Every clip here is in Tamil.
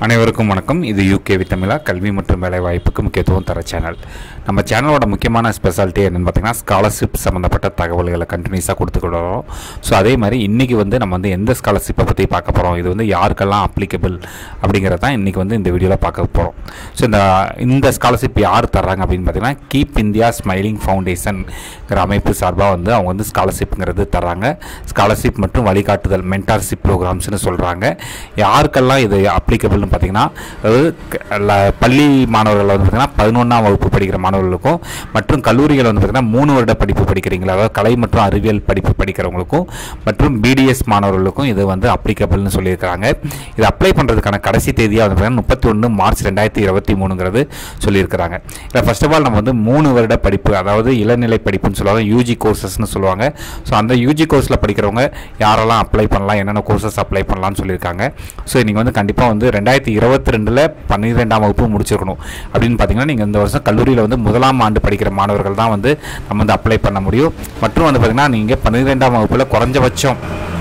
அனைவருக்கும் வணக்கம் இது யூகே தமிழா கல்வி மற்றும் வேலைவாய்ப்புக்கு முக்கியத்துவம் தர சேனல் நம்ம சேனலோட முக்கியமான ஸ்பெஷாலிட்டி என்னென்னு பார்த்தீங்கன்னா ஸ்காலர்ஷிப் சம்மந்தப்பட்ட தகவல்களை கண்டினியூஸாக கொடுத்துக்கிட்டு வரோம் ஸோ அதே மாதிரி இன்றைக்கி வந்து நம்ம வந்து எந்த ஸ்காலர்ஷிப்பை பற்றி பார்க்க போகிறோம் இது வந்து யாருக்கெல்லாம் அப்ளிகபிள் அப்படிங்கிறத தான் இன்றைக்கி வந்து இந்த வீடியோவில் பார்க்க போகிறோம் ஸோ இந்த இந்த ஸ்காலர்ஷிப் யார் தர்றாங்க அப்படின்னு பார்த்தீங்கன்னா கீப் இந்தியா ஸ்மைலிங் ஃபவுண்டேஷன்ங்கிற அமைப்பு சார்பாக வந்து அவங்க வந்து ஸ்காலர்ஷிப்ங்கிறது தர்றாங்க ஸ்காலர்ஷிப் மற்றும் வழிகாட்டுதல் மென்டார்ஷிப் ப்ரோக்ராம்ஸ்னு சொல்கிறாங்க யாருக்கெல்லாம் இது அப்ளிகபிள்னு பார்த்தீங்கன்னா அதாவது க- ல- பள்ளி மாணவர்கள் வந்து பார்த்தீங்கன்னா பதினொன்றாம் வகுப்பு படிக்கிற மாணவர்களுக்கும் மற்றும் கல்லூரிகள் வந்து பார்த்தீங்கன்னா மூணு வருட படிப்பு படிக்கிறீங்களா அதாவது கலை மற்றும் அறிவியல் படிப்பு படிக்கிறவங்களுக்கும் மற்றும் பிடிஎஸ் மாணவர்களுக்கும் இது வந்து அப்ளிகபிள்னு சொல்லியிருக்காங்க இது அப்ளை பண்ணுறதுக்கான கடைசி தேதியாக வந்து பார்த்தீங்கன்னா முப்பத்தி ஒன்று மார்ச் ரெண்டாயிரத்தி இருபத்தி மூணுங்கிறது சொல்லியிருக்கிறாங்க இதில் ஃபர்ஸ்ட் ஆஃப் ஆல் நம்ம வந்து மூணு வருட படிப்பு அதாவது இளநிலை படிப்புன்னு சொல்லுவாங்க யூஜி கோர்சஸ்னு சொல்லுவாங்க ஸோ அந்த யூஜி கோர்ஸில் படிக்கிறவங்க யாரெல்லாம் அப்ளை பண்ணலாம் என்னென்ன கோர்சஸ் அப்ளை பண்ணலாம்னு சொல்லியிருக்காங்க ஸோ நீங்கள் வந்து கண்டிப்பாக வந்து ரெண்டாயிரத்தி இருபத்தி ரெண்டில் பன்னிரெண்டாம் வகுப்பு முடிச்சிருக்கணும் அப்படின்னு பார்த்தீங்கன்னா நீங்கள் இந்த வருஷம் கல்லூரியில் வந்து முதலாம் ஆண்டு படிக்கிற மாணவர்கள் தான் வந்து நம்ம வந்து அப்ளை பண்ண முடியும் மற்றும் வந்து பார்த்தீங்கன்னா நீங்கள் பன்னிரெண்டாம் வகுப்பில் குறைஞ்சபட்சம்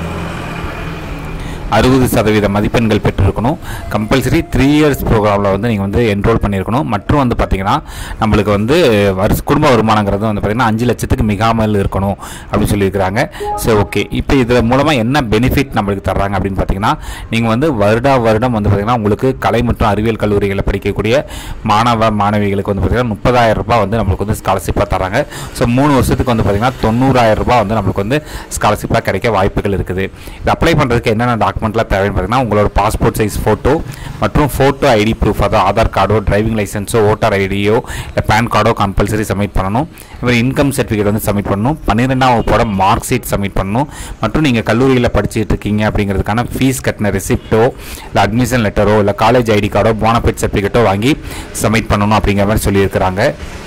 அறுபது சதவீத மதிப்பெண்கள் பெற்றிருக்கணும் கம்பல்சரி த்ரீ இயர்ஸ் ப்ரோக்ராமில் வந்து நீங்கள் வந்து என்ரோல் பண்ணியிருக்கணும் மற்றும் வந்து பார்த்தீங்கன்னா நம்மளுக்கு வந்து வருஷ குடும்ப வருமானங்கிறது வந்து பார்த்தீங்கன்னா அஞ்சு லட்சத்துக்கு மிகாமல் இருக்கணும் அப்படின்னு சொல்லியிருக்கிறாங்க சரி ஓகே இப்போ இதில் மூலமாக என்ன பெனிஃபிட் நம்மளுக்கு தர்றாங்க அப்படின்னு பார்த்தீங்கன்னா நீங்கள் வந்து வருடா வருடம் வந்து பார்த்தீங்கன்னா உங்களுக்கு கலை மற்றும் அறிவியல் கல்லூரிகளில் படிக்கக்கூடிய மாணவ மாணவிகளுக்கு வந்து பார்த்தீங்கன்னா முப்பதாயிரம் ரூபாய் வந்து நம்மளுக்கு வந்து ஸ்காலர்ஷிப்பாக தராங்க ஸோ மூணு வருஷத்துக்கு வந்து பார்த்தீங்கன்னா தொண்ணூறாயிரம் ரூபாய் வந்து நம்மளுக்கு வந்து ஸ்காலர்ஷிப்பாக கிடைக்க வாய்ப்புகள் இருக்குது இது அப்ளை பண்ணுறதுக்கு என்னென்ன டாக்குமெண்ட்லாம் தேவைன்னு பார்த்தீங்கன்னா உங்களோட பாஸ்போர்ட் சைஸ் ஃபோட்டோ மற்றும் ஃபோட்டோ ஐடி ப்ரூஃப் அதாவது ஆதார் கார்டோ டிரைவிங் லைசன்ஸோ ஓட்டர் ஐடியோ இல்லை பேன் கார்டோ கம்பல்சரி சப்மிட் பண்ணணும் இவர் இன்கம் சர்டிஃபிகேட் வந்து சப்மிட் பண்ணணும் பன்னிரெண்டாம் வகுப்போட மார்க் ஷீட் சப்மிட் பண்ணணும் மற்றும் நீங்கள் கல்லூரியில் படிச்சுட்டு இருக்கீங்க அப்படிங்கிறதுக்கான ஃபீஸ் கட்டின ரெசிப்ட்டோ இல்லை அட்மிஷன் லெட்டரோ இல்லை காலேஜ் ஐடி கார்டோ போனஃபைட் சர்டிஃபிகேட்டோ வாங்கி சப்மிட் பண்ணணும் அப்படிங்கிற மாதிரி சொல்லியிருக்கிறாங்க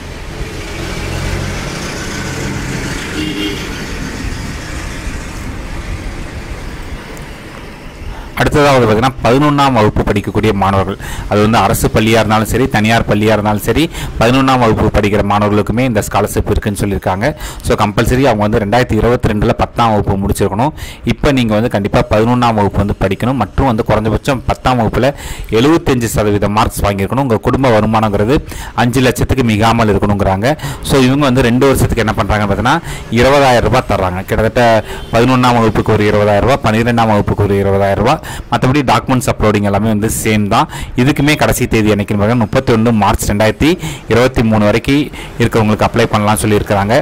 அடுத்ததாக வந்து பார்த்தீங்கன்னா பதினொன்றாம் வகுப்பு படிக்கக்கூடிய மாணவர்கள் அது வந்து அரசு பள்ளியாக இருந்தாலும் சரி தனியார் பள்ளியாக இருந்தாலும் சரி பதினொன்றாம் வகுப்பு படிக்கிற மாணவர்களுக்குமே இந்த ஸ்காலர்ஷிப் இருக்குன்னு சொல்லியிருக்காங்க ஸோ கம்பல்சரி அவங்க வந்து ரெண்டாயிரத்தி இருபத்தி ரெண்டில் பத்தாம் வகுப்பு முடிச்சிருக்கணும் இப்போ நீங்கள் வந்து கண்டிப்பாக பதினொன்றாம் வகுப்பு வந்து படிக்கணும் மற்றும் வந்து குறைஞ்சபட்சம் பத்தாம் வகுப்பில் எழுபத்தஞ்சு சதவீத மார்க்ஸ் வாங்கியிருக்கணும் உங்கள் குடும்ப வருமானங்கிறது அஞ்சு லட்சத்துக்கு மிகாமல் இருக்கணுங்கிறாங்க ஸோ இவங்க வந்து ரெண்டு வருஷத்துக்கு என்ன பண்ணுறாங்க பார்த்தீங்கன்னா இருபதாயிரம் ரூபாய் தர்றாங்க கிட்டத்தட்ட பதினொன்றாம் வகுப்புக்கு ஒரு இருபதாயிரம் ரூபாய் பன்னிரெண்டாம் வகுப்புக்கு ஒரு இருபதாயிரம் ரூபாய் மற்றபடி டாக்குமெண்ட்ஸ் அப்லோடிங் எல்லாமே வந்து சேம் தான் இதுக்குமே கடைசி தேதி என்னைக்குன்னு பார்த்தீங்கன்னா முப்பத்தி ஒன்று மார்ச் ரெண்டாயிரத்தி இருபத்தி மூணு வரைக்கும் இருக்கிறவங்களுக்கு அப்ளை பண்ணலாம் சொல்லியிருக்கிறாங்க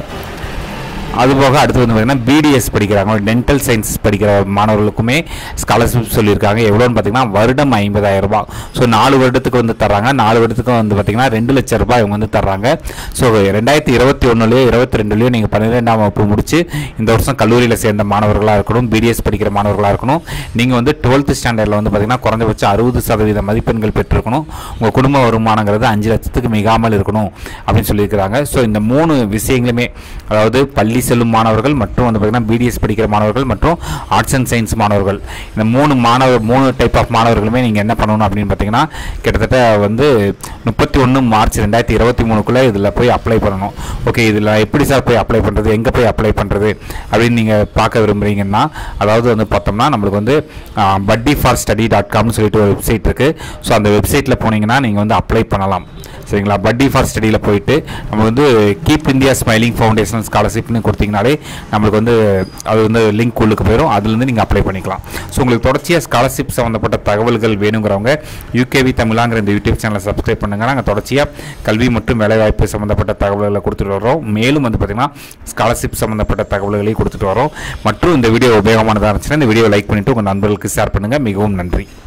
அதுபோக அடுத்து வந்து பார்த்தீங்கன்னா பிடிஎஸ் படிக்கிறாங்க டென்டல் சயின்ஸ் படிக்கிற மாணவர்களுக்குமே ஸ்காலர்ஷிப் சொல்லியிருக்காங்க எவ்வளோன்னு பார்த்தீங்கன்னா வருடம் ஐம்பதாயிரம் ரூபாய் ஸோ நாலு வருடத்துக்கு வந்து தர்றாங்க நாலு வருடத்துக்கு வந்து பார்த்தீங்கன்னா ரெண்டு லட்சம் ரூபாய் இவங்க வந்து தர்றாங்க ஸோ ரெண்டாயிரத்தி இருபத்தி ஒன்றுலையோ இருபத்தி ரெண்டுலையோ நீங்கள் பன்னிரெண்டாம் வகுப்பு முடிச்சு இந்த வருஷம் கல்லூரியில் சேர்ந்த மாணவர்களாக இருக்கணும் பிடிஎஸ் படிக்கிற மாணவர்களாக இருக்கணும் நீங்கள் வந்து டுவெல்த் ஸ்டாண்டர்டில் வந்து பார்த்தீங்கன்னா குறைஞ்சபட்சம் அறுபது சதவீத மதிப்பெண்கள் பெற்றிருக்கணும் உங்கள் குடும்ப வருமானங்கிறது அஞ்சு லட்சத்துக்கு மிகாமல் இருக்கணும் அப்படின்னு சொல்லியிருக்கிறாங்க ஸோ இந்த மூணு விஷயங்களுமே அதாவது பள்ளி செல்லும் மாணவர்கள் மற்றும் வந்து பார்த்தீங்கன்னா பிடிஎஸ் படிக்கிற மாணவர்கள் மற்றும் ஆர்ட்ஸ் அண்ட் சயின்ஸ் மாணவர்கள் இந்த மூணு மாணவர் மூணு டைப் ஆஃப் மாணவர்களுமே நீங்கள் என்ன பண்ணணும் அப்படின்னு பார்த்தீங்கன்னா கிட்டத்தட்ட வந்து முப்பத்தி ஒன்று மார்ச் ரெண்டாயிரத்தி இருபத்தி மூணுக்குள்ளே இதில் போய் அப்ளை பண்ணணும் ஓகே இதில் எப்படி சார் போய் அப்ளை பண்ணுறது எங்கே போய் அப்ளை பண்ணுறது அப்படின்னு நீங்கள் பார்க்க விரும்புகிறீங்கன்னா அதாவது வந்து பார்த்தோம்னா நம்மளுக்கு வந்து பட்டி ஃபார் ஸ்டடி டாட் காம்னு சொல்லிட்டு ஒரு வெப்சைட் இருக்குது ஸோ அந்த வெப்சைட்டில் போனீங்கன்னா நீங்கள் வந்து அப்ளை பண்ணலாம் சரிங்களா பட்டி ஃபார் ஸ்டடியில் போயிட்டு நம்ம வந்து கீப் இந்தியா ஸ்மைலிங் ஃபவுண்டேஷன் ஸ்காலர்ஷிப்னு கொடுத்தீங்கனாலே நம்மளுக்கு வந்து அது வந்து லிங்க் உள்ளுக்கு போயிடும் அதுலேருந்து நீங்கள் அப்ளை பண்ணிக்கலாம் ஸோ உங்களுக்கு தொடர்ச்சியாக ஸ்காலர்ஷிப் சம்மந்தப்பட்ட தகவல்கள் வேணுங்கிறவங்க யூகேவி தமிழாங்கிற இந்த யூடியூப் சேனலை சப்ஸ்கிரைப் பண்ணுங்க நாங்கள் தொடர்ச்சியாக கல்வி மற்றும் வேலைவாய்ப்பு சம்மந்தப்பட்ட தகவல்களை கொடுத்துட்டு வரோம் மேலும் வந்து பார்த்திங்கன்னா ஸ்காலர்ஷிப் சம்மந்தப்பட்ட தகவல்களையும் கொடுத்துட்டு வரோம் மற்றும் இந்த வீடியோ உபயோகமானதாக இருந்துச்சுன்னா இந்த வீடியோ லைக் பண்ணிவிட்டு உங்கள் நண்பர்களுக்கு ஷேர் பண்ணுங்கள் மிகவும் நன்றி